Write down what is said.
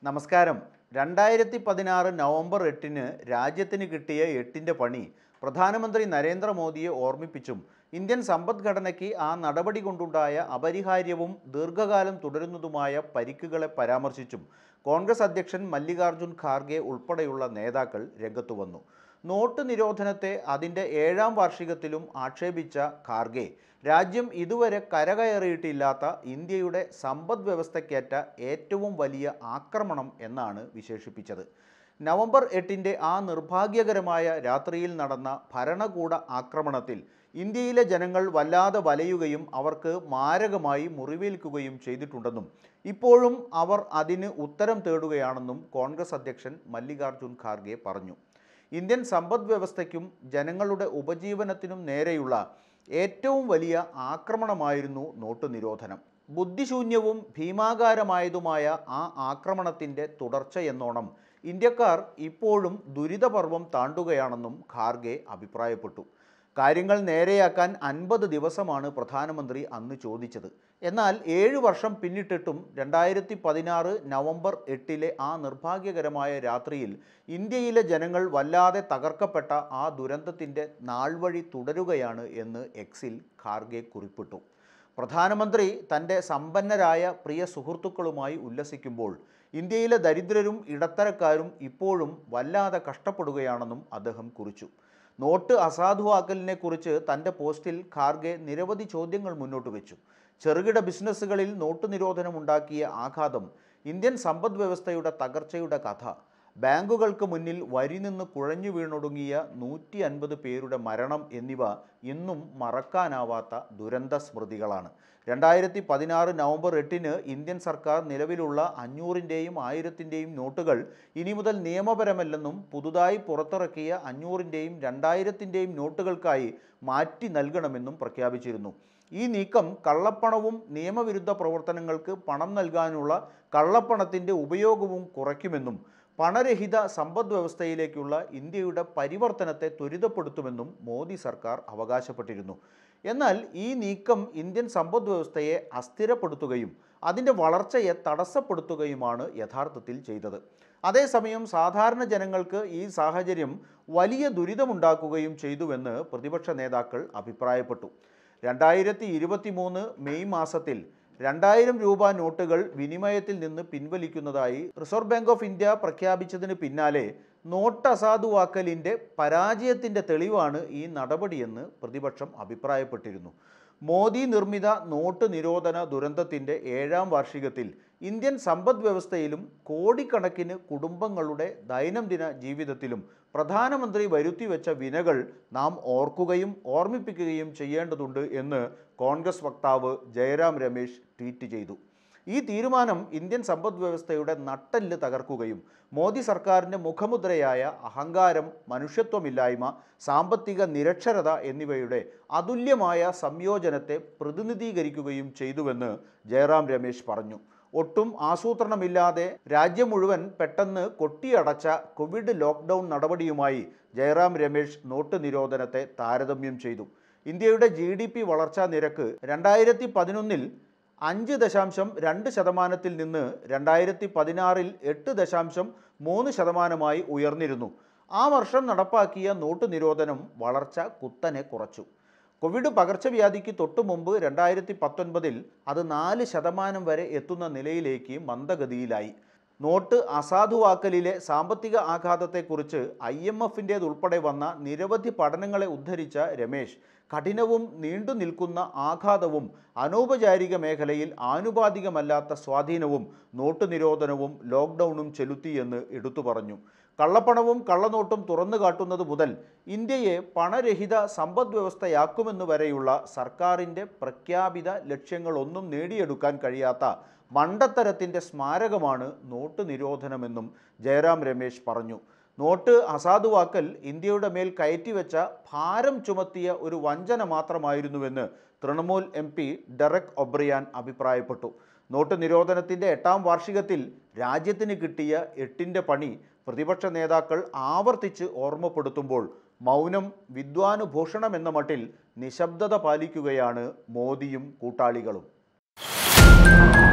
നമസ്കാരം രണ്ടായിരത്തി പതിനാറ് നവംബർ എട്ടിന് രാജ്യത്തിന് കിട്ടിയ എട്ടിൻ്റെ പണി പ്രധാനമന്ത്രി നരേന്ദ്രമോദിയെ ഓർമ്മിപ്പിച്ചും ഇന്ത്യൻ സമ്പദ്ഘടനയ്ക്ക് ആ നടപടി കൊണ്ടുണ്ടായ അപരിഹാര്യവും ദീർഘകാലം തുടരുന്നതുമായ പരിക്കുകളെ പരാമർശിച്ചും കോൺഗ്രസ് അധ്യക്ഷൻ മല്ലികാർജുൻ ഖാർഗെ ഉൾപ്പെടെയുള്ള നേതാക്കൾ രംഗത്തു വന്നു നോട്ട് നിരോധനത്തെ അതിൻ്റെ ഏഴാം വാർഷികത്തിലും ആക്ഷേപിച്ച ഖാർഗെ രാജ്യം ഇതുവരെ കരകയറിയിട്ടില്ലാത്ത ഇന്ത്യയുടെ സമ്പദ് വ്യവസ്ഥയ്ക്കേറ്റ ഏറ്റവും വലിയ ആക്രമണം എന്നാണ് വിശേഷിപ്പിച്ചത് നവംബർ എട്ടിൻ്റെ ആ നിർഭാഗ്യകരമായ രാത്രിയിൽ നടന്ന ഭരണകൂട ആക്രമണത്തിൽ ഇന്ത്യയിലെ ജനങ്ങൾ വല്ലാതെ വലയുകയും അവർക്ക് മാരകമായി മുറിവേൽക്കുകയും ചെയ്തിട്ടുണ്ടെന്നും ഇപ്പോഴും അവർ അതിന് ഉത്തരം തേടുകയാണെന്നും കോൺഗ്രസ് അധ്യക്ഷൻ മല്ലികാർജുൻ ഖാർഗെ പറഞ്ഞു ഇന്ത്യൻ സമ്പദ് വ്യവസ്ഥയ്ക്കും ജനങ്ങളുടെ ഉപജീവനത്തിനും നേരെയുള്ള ഏറ്റവും വലിയ ആക്രമണമായിരുന്നു നോട്ട് നിരോധനം ബുദ്ധിശൂന്യവും ഭീമാകാരമായതുമായ ആ ആക്രമണത്തിൻ്റെ തുടർച്ചയെന്നോണം ഇന്ത്യക്കാർ ഇപ്പോഴും ദുരിതപർവം താണ്ടുകയാണെന്നും ഖാർഗെ അഭിപ്രായപ്പെട്ടു കാര്യങ്ങൾ നേരെയാക്കാൻ അൻപത് ദിവസമാണ് പ്രധാനമന്ത്രി അന്ന് ചോദിച്ചത് എന്നാൽ ഏഴ് വർഷം പിന്നിട്ടിട്ടും രണ്ടായിരത്തി പതിനാറ് നവംബർ എട്ടിലെ ആ നിർഭാഗ്യകരമായ രാത്രിയിൽ ഇന്ത്യയിലെ ജനങ്ങൾ വല്ലാതെ തകർക്കപ്പെട്ട ആ ദുരന്തത്തിൻ്റെ നാൾവഴി തുടരുകയാണ് എന്ന് എക്സിൽ ഖാർഗെ കുറിപ്പിട്ടു പ്രധാനമന്ത്രി തൻ്റെ സമ്പന്നരായ പ്രിയ സുഹൃത്തുക്കളുമായി ഉല്ലസിക്കുമ്പോൾ ഇന്ത്യയിലെ ദരിദ്രരും ഇടത്തരക്കാരും ഇപ്പോഴും വല്ലാതെ കഷ്ടപ്പെടുകയാണെന്നും അദ്ദേഹം കുറിച്ചു നോട്ട് അസാധുവാക്കലിനെ കുറിച്ച് തൻ്റെ പോസ്റ്റിൽ ഖാർഗെ നിരവധി ചോദ്യങ്ങൾ മുന്നോട്ട് വെച്ചു ചെറുകിട ബിസിനസ്സുകളിൽ നോട്ട് നിരോധനമുണ്ടാക്കിയ ആഘാതം ഇന്ത്യൻ സമ്പദ് വ്യവസ്ഥയുടെ തകർച്ചയുടെ കഥ ബാങ്കുകൾക്ക് മുന്നിൽ വരി നിന്ന് കുഴഞ്ഞു വീണൊടുങ്ങിയ നൂറ്റി അൻപത് പേരുടെ മരണം എന്നിവ ഇന്നും മറക്കാനാവാത്ത ദുരന്ത സ്മൃതികളാണ് രണ്ടായിരത്തി പതിനാറ് നവംബർ എട്ടിന് ഇന്ത്യൻ സർക്കാർ നിലവിലുള്ള അഞ്ഞൂറിൻ്റെയും ആയിരത്തിൻ്റെയും നോട്ടുകൾ ഇനി മുതൽ നിയമപരമല്ലെന്നും പുതുതായി പുറത്തിറക്കിയ അഞ്ഞൂറിൻ്റെയും രണ്ടായിരത്തിൻ്റെയും നോട്ടുകൾക്കായി മാറ്റി നൽകണമെന്നും പ്രഖ്യാപിച്ചിരുന്നു ഈ നീക്കം കള്ളപ്പണവും നിയമവിരുദ്ധ പ്രവർത്തനങ്ങൾക്ക് പണം നൽകാനുള്ള കള്ളപ്പണത്തിൻ്റെ ഉപയോഗവും കുറയ്ക്കുമെന്നും പണരഹിത സമ്പദ് വ്യവസ്ഥയിലേക്കുള്ള ഇന്ത്യയുടെ പരിവർത്തനത്തെ ത്വരിതപ്പെടുത്തുമെന്നും മോദി സർക്കാർ അവകാശപ്പെട്ടിരുന്നു എന്നാൽ ഈ നീക്കം ഇന്ത്യൻ സമ്പദ് വ്യവസ്ഥയെ അസ്ഥിരപ്പെടുത്തുകയും അതിൻ്റെ വളർച്ചയെ തടസ്സപ്പെടുത്തുകയുമാണ് യഥാർത്ഥത്തിൽ ചെയ്തത് അതേസമയം സാധാരണ ജനങ്ങൾക്ക് ഈ സാഹചര്യം വലിയ ദുരിതമുണ്ടാക്കുകയും ചെയ്തുവെന്ന് പ്രതിപക്ഷ നേതാക്കൾ അഭിപ്രായപ്പെട്ടു രണ്ടായിരത്തി ഇരുപത്തി മൂന്ന് മെയ് മാസത്തിൽ രണ്ടായിരം രൂപ നോട്ടുകൾ വിനിമയത്തിൽ നിന്ന് പിൻവലിക്കുന്നതായി റിസർവ് ബാങ്ക് ഓഫ് ഇന്ത്യ പ്രഖ്യാപിച്ചതിന് പിന്നാലെ നോട്ട് അസാധുവാക്കലിൻ്റെ പരാജയത്തിൻ്റെ തെളിവാണ് ഈ നടപടിയെന്ന് പ്രതിപക്ഷം അഭിപ്രായപ്പെട്ടിരുന്നു മോദി നിർമ്മിത നോട്ട് നിരോധന ദുരന്തത്തിൻ്റെ ഏഴാം വാർഷികത്തിൽ ഇന്ത്യൻ സമ്പദ് വ്യവസ്ഥയിലും കോടിക്കണക്കിന് കുടുംബങ്ങളുടെ ദൈനംദിന ജീവിതത്തിലും പ്രധാനമന്ത്രി വരുത്തിവെച്ച വിനകൾ നാം ഓർക്കുകയും ഓർമ്മിപ്പിക്കുകയും ചെയ്യേണ്ടതുണ്ട് എന്ന് കോൺഗ്രസ് വക്താവ് ജയറാം രമേശ് ട്വീറ്റ് ചെയ്തു ഈ തീരുമാനം ഇന്ത്യൻ സമ്പദ് വ്യവസ്ഥയുടെ നട്ടെല്ല് തകർക്കുകയും മോദി സർക്കാരിൻ്റെ മുഖമുദ്രയായ അഹങ്കാരം മനുഷ്യത്വമില്ലായ്മ സാമ്പത്തിക നിരക്ഷരത എന്നിവയുടെ അതുല്യമായ സംയോജനത്തെ പ്രതിനിധീകരിക്കുകയും ചെയ്തുവെന്ന് ജയറാം രമേശ് പറഞ്ഞു ഒട്ടും ആസൂത്രണമില്ലാതെ രാജ്യം മുഴുവൻ പെട്ടെന്ന് കൊട്ടിയടച്ച കോവിഡ് ലോക്ക്ഡൗൺ നടപടിയുമായി ജയറാം രമേശ് നോട്ട് നിരോധനത്തെ താരതമ്യം ചെയ്തു ഇന്ത്യയുടെ ജി ഡി പി വളർച്ചാ നിരക്ക് രണ്ടായിരത്തി പതിനൊന്നിൽ അഞ്ച് ദശാംശം രണ്ട് ശതമാനത്തിൽ നിന്ന് രണ്ടായിരത്തി പതിനാറിൽ എട്ട് ദശാംശം മൂന്ന് ശതമാനമായി ഉയർന്നിരുന്നു ആ വർഷം നടപ്പാക്കിയ നോട്ട് നിരോധനം വളർച്ച കുത്തനെ കുറച്ചു കോവിഡ് പകർച്ചവ്യാധിക്ക് തൊട്ടു മുമ്പ് രണ്ടായിരത്തി പത്തൊൻപതിൽ അത് നാല് ശതമാനം വരെ എത്തുന്ന നിലയിലേക്ക് മന്ദഗതിയിലായി നോട്ട് അസാധുവാക്കലിലെ സാമ്പത്തിക ആഘാതത്തെക്കുറിച്ച് ഐ എം എഫിൻ്റേതുൾപ്പെടെ വന്ന നിരവധി പഠനങ്ങളെ ഉദ്ധരിച്ച രമേശ് കഠിനവും നീണ്ടു നിൽക്കുന്ന ആഘാതവും അനൗപചാരിക മേഖലയിൽ ആനുപാതികമല്ലാത്ത സ്വാധീനവും നോട്ട് നിരോധനവും ലോക്ക്ഡൗണും ചെലുത്തിയെന്ന് എടുത്തു പറഞ്ഞു കള്ളപ്പണവും കള്ളനോട്ടും തുറന്നു കാട്ടുന്നത് മുതൽ ഇന്ത്യയെ പണരഹിത സമ്പദ് വ്യവസ്ഥയാക്കുമെന്ന് വരെയുള്ള സർക്കാരിൻ്റെ പ്രഖ്യാപിത ലക്ഷ്യങ്ങളൊന്നും നേടിയെടുക്കാൻ കഴിയാത്ത മണ്ടത്തരത്തിൻ്റെ സ്മാരകമാണ് നോട്ട് നിരോധനമെന്നും ജയറാം രമേശ് പറഞ്ഞു നോട്ട് അസാധുവാക്കൽ ഇന്ത്യയുടെ മേൽ കയറ്റിവെച്ച ഭാരം ചുമത്തിയ ഒരു വഞ്ചന മാത്രമായിരുന്നുവെന്ന് തൃണമൂൽ എം പി ഡെറക് ഒബ്രിയാൻ അഭിപ്രായപ്പെട്ടു നോട്ട് നിരോധനത്തിൻ്റെ എട്ടാം വാർഷികത്തിൽ രാജ്യത്തിന് കിട്ടിയ എട്ടിൻ്റെ പണി പ്രതിപക്ഷ നേതാക്കൾ ആവർത്തിച്ച് ഓർമ്മപ്പെടുത്തുമ്പോൾ മൗനം വിദ്വാനുഭൂഷണം എന്ന മട്ടിൽ നിശബ്ദത പാലിക്കുകയാണ് മോദിയും കൂട്ടാളികളും